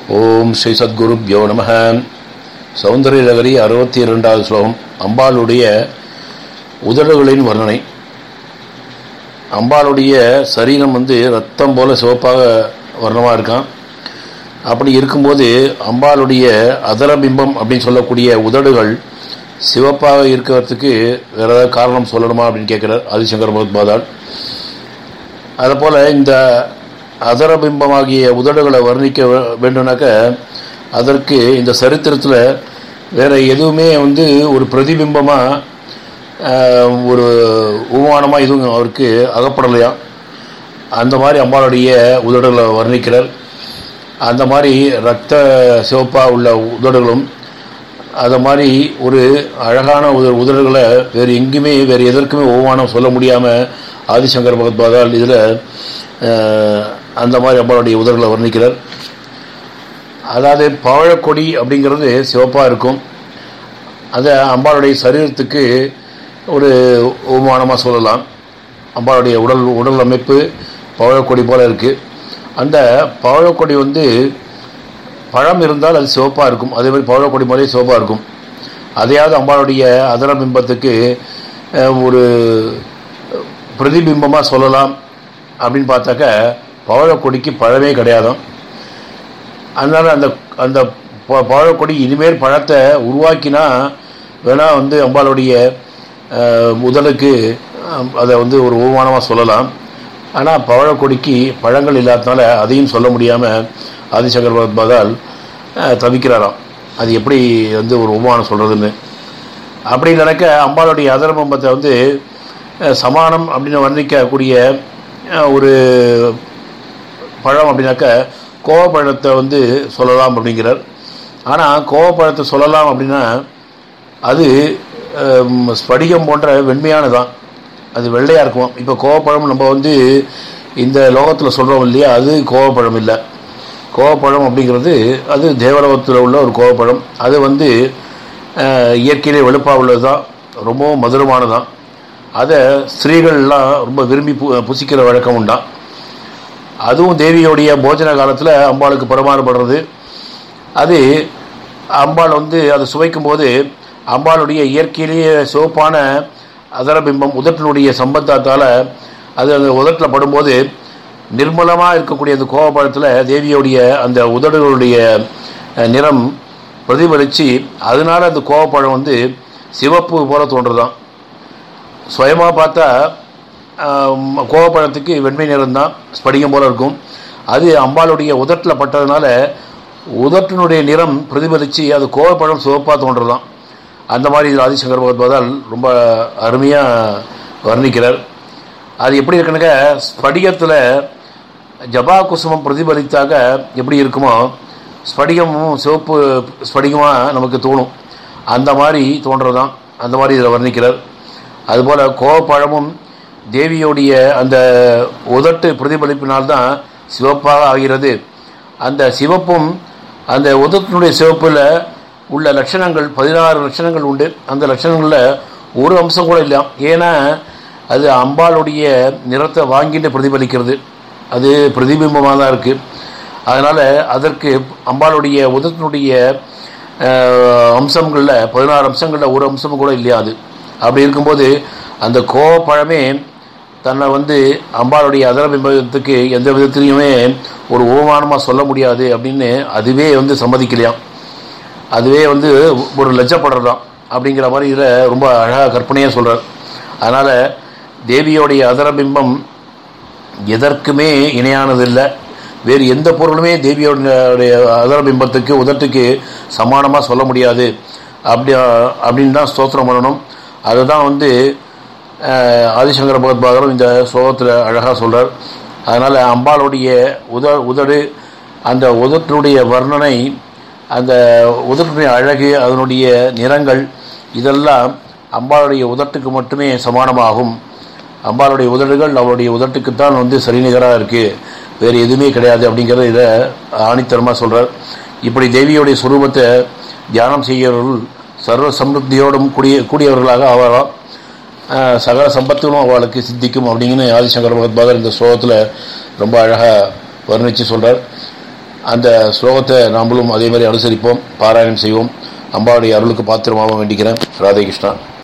ஓம் ஸ்ரீ சத்குருப்யோ நம சௌந்தரிய நகரி அறுபத்தி இரண்டாவது ஸ்லோகம் அம்பாளுடைய உதடுகளின் வர்ணனை அம்பாளுடைய சரீரம் வந்து ரத்தம் போல சிவப்பாக வர்ணமாக இருக்கான் அப்படி இருக்கும்போது அம்பாளுடைய அதரபிம்பம் அப்படின்னு சொல்லக்கூடிய உதடுகள் சிவப்பாக இருக்கிறதுக்கு வேற ஏதாவது காரணம் சொல்லணுமா அப்படின்னு கேட்குறார் ஆதிசங்கர் பகவத்பாதால் அதுபோல் இந்த அதரபிம்பமாகிய உதடுகளை வர்ணிக்க வேண்டும்னாக்க அதற்கு இந்த சரித்திரத்தில் வேற எதுவுமே வந்து ஒரு பிரதிபிம்பமாக ஒரு உபமானமாக எதுவும் அவருக்கு அகப்படலையா அந்த மாதிரி அம்பாளுடைய உதடுகளை வர்ணிக்கிறார் அந்த மாதிரி ரத்த சிவப்பாக உள்ள உதடுகளும் அது மாதிரி ஒரு அழகான உத உதடுகளை வேறு எங்கேயுமே வேறு எதற்குமே ஒவ்வானம் சொல்ல முடியாமல் ஆதிசங்கர் பகவத்பாதால் இதில் அந்த மாதிரி அம்பாளுடைய உதடுகளை வர்ணிக்கிறார் அதாவது பவழக்கொடி அப்படிங்கிறது சிவப்பாக இருக்கும் அதை அம்பாளுடைய சரீரத்துக்கு ஒரு உபமானமாக சொல்லலாம் அம்பாளுடைய உடல் உடல் அமைப்பு பவழக்கொடி போல் இருக்குது அந்த பவழக்கொடி வந்து பழம் இருந்தால் அது சிவப்பாக இருக்கும் அதே மாதிரி பவழக்கொடி மாதிரியே சிவப்பாக இருக்கும் அதையாவது அம்பாளுடைய அதர பிம்பத்துக்கு ஒரு பிரதிபிம்பமாக சொல்லலாம் அப்படின்னு பார்த்தாக்க பவழக்கொடிக்கு பழமே கிடையாதான் அதனால் அந்த அந்த பழக்கொடி இனிமேல் பழத்தை உருவாக்கினா வேணால் வந்து அம்பாளுடைய உடலுக்கு அதை வந்து ஒரு உருவானமாக சொல்லலாம் ஆனால் பவழக்கொடிக்கு பழங்கள் இல்லாதனால அதையும் சொல்ல முடியாமல் ஆதிசங்கர் பகவத்பாதால் தவிக்கிறாராம் அது எப்படி வந்து ஒரு உபமானம் சொல்கிறதுன்னு அப்படி நினைக்க அம்பாளுடைய அதரபம்பத்தை வந்து சமானம் அப்படின்னு வர்ணிக்கக்கூடிய ஒரு பழம் அப்படின்னாக்க கோவப்பழத்தை வந்து சொல்லலாம் அப்படிங்கிறார் ஆனால் கோவப்பழத்தை சொல்லலாம் அப்படின்னா அது ஸ்படிகம் போன்ற வெண்மையானதான் அது வெள்ளையாக இருக்கும் இப்போ கோவப்பழம் நம்ம வந்து இந்த லோகத்தில் சொல்கிறோம் இல்லையா அது கோவப்பழம் இல்லை கோவப்பழம் அப்படிங்கிறது அது தேவலோகத்தில் உள்ள ஒரு கோவப்பழம் அது வந்து இயற்கையிலே வெளுப்பாக உள்ளது தான் ரொம்பவும் மதுரமானதான் அதை ஸ்திரீகள்லாம் ரொம்ப விரும்பி பு புசிக்கிற வழக்கம் உண்டான் அதுவும் தேவியோடைய போஜன காலத்தில் அம்பாளுக்கு பரிமாறப்படுறது அது அம்பாள் வந்து அதை சுவைக்கும் போது அம்பாளுடைய இயற்கையிலேயே சிவப்பான அதரபிம்பம் உதட்டினுடைய சம்பந்தத்தால் அது அந்த உதட்டில் படும்போது நிர்மலமாக இருக்கக்கூடிய அந்த கோவப்பழத்தில் தேவியோடைய அந்த உதடுகளுடைய நிறம் பிரதிபலித்து அதனால அந்த கோவப்பழம் வந்து சிவப்பு போல தோன்றுதான் சுயமாக பார்த்தா கோவப்பழத்துக்கு வெண்மை நிறம் தான் ஸ்படிகம் போல இருக்கும் அது அம்பாளுடைய உதட்டில் பட்டதுனால உதட்டினுடைய நிறம் பிரதிபலித்து அது கோவப்பழம் சிவப்பாக தோன்றுதான் அந்த மாதிரி இதில் ஆதிசங்கர் பகவத்பாதால் ரொம்ப அருமையாக வர்ணிக்கிறார் அது எப்படி இருக்குன்னாக்க ஸ்படிகத்தில் ஜபா குசுமம் பிரதிபலித்தாக எப்படி இருக்குமோ ஸ்படிகமும் சிவப்பு ஸ்படிகமாக நமக்கு தோணும் அந்த மாதிரி தோன்றதான் அந்த மாதிரி இதில் வர்ணிக்கிறார் அதுபோல் கோவப்பழமும் தேவியோடைய அந்த உதட்டு பிரதிபலிப்பினால்தான் சிவப்பாக ஆகிறது அந்த சிவப்பும் அந்த உதட்டினுடைய சிவப்பில் உள்ள லட்சணங்கள் பதினாறு லட்சணங்கள் உண்டு அந்த லட்சணங்களில் ஒரு அம்சம் கூட இல்லை ஏன்னா அது அம்பாளுடைய நிறத்தை வாங்கிட்டு பிரதிபலிக்கிறது அது பிரதிபிம்பமாக தான் இருக்குது அதனால் அதற்கு அம்பாளுடைய உதத்தினுடைய அம்சங்களில் பதினாறு அம்சங்களில் ஒரு அம்சமும் கூட இல்லையா அது அப்படி இருக்கும்போது அந்த கோவப்பழமே தன்னை வந்து அம்பாளுடைய அதரபிம்பத்துக்கு எந்த விதத்துலையுமே ஒரு ஓமானமாக சொல்ல முடியாது அப்படின்னு அதுவே வந்து சம்மதிக்கலையாம் அதுவே வந்து ஒரு லஜ்ஜப்படுறதாம் அப்படிங்கிற மாதிரி இதில் ரொம்ப அழகாக கற்பனையாக சொல்கிறார் அதனால் தேவியோடைய அதரபிம்பம் எதற்குமே இணையானதில்லை வேறு எந்த பொருளுமே தேவியோடைய அதரபிம்பத்துக்கு உதட்டுக்கு சமானமாக சொல்ல முடியாது அப்படி அப்படின்னு தான் ஸ்தோத்திரம் பண்ணணும் அதுதான் வந்து ஆதிசங்கர பகவத்பாதரும் இந்த ஸ்லோகத்தில் அழகாக சொல்கிறார் அதனால் அம்பாளுடைய உத உதடு அந்த உதட்டினுடைய வர்ணனை அந்த உதட்டினுடைய அழகு அதனுடைய நிறங்கள் இதெல்லாம் அம்பாளுடைய உதட்டுக்கு மட்டுமே சமானமாகும் அம்பாளுடைய உதடுகள் அவருடைய உதட்டுக்குத்தான் வந்து சரிநிகராக இருக்குது வேறு எதுவுமே கிடையாது அப்படிங்கிறத இதை ஆணித்தரமாக சொல்கிறார் இப்படி தேவியோடைய சுரூபத்தை தியானம் செய்கிறவர்கள் சர்வ சம்ருத்தியோடும் கூடிய கூடியவர்களாக ஆவாராம் சகல சம்பத்துகளும் அவளுக்கு சித்திக்கும் அப்படிங்கன்னு ஆதிசங்கர் பகவத்பாதர் இந்த ஸ்லோகத்தில் ரொம்ப அழகாக வர்ணித்து சொல்கிறார் அந்த ஸ்லோகத்தை நாமளும் அதே மாதிரி அனுசரிப்போம் பாராயணம் செய்வோம் அம்பாவுடைய அருளுக்கு பாத்திரமாக வேண்டிக்கிறேன் ராதே கிருஷ்ணா